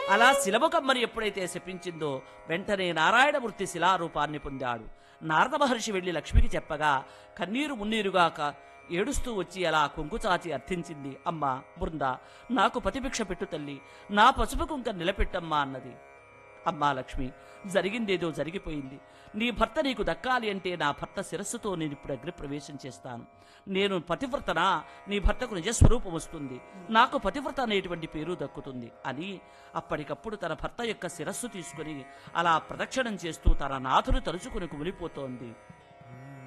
అలా శిలముకమ్మని ఎప్పుడైతే శపించిందో వెంటనే నారాయణమూర్తి శిలారూపాన్ని పొందాడు నారద మహర్షి వెళ్లి లక్ష్మికి చెప్పగా కన్నీరు మున్నీరుగాక ఏడుస్తూ వచ్చి అలా కొంగుచాచి అర్థించింది అమ్మా బృంద నాకు పతిభిక్ష పెట్టు తల్లి నా పసుపు కుంక నిలబెట్టమ్మా అన్నది అమ్మా లక్ష్మి జరిగిందేదో జరిగిపోయింది నీ భర్త నీకు దక్కాలి అంటే నా భర్త శిరస్సుతో నేను ఇప్పుడు అగ్ని ప్రవేశం చేస్తాను నేను పతివ్రతనా నీ భర్తకు నిజస్వరూపం వస్తుంది నాకు పతివ్రత అనేటువంటి పేరు దక్కుతుంది అని అప్పటికప్పుడు తన భర్త యొక్క శిరస్సు తీసుకుని అలా ప్రదక్షిణం చేస్తూ తన నాథుని తలుచుకుని కుమిలిపోతోంది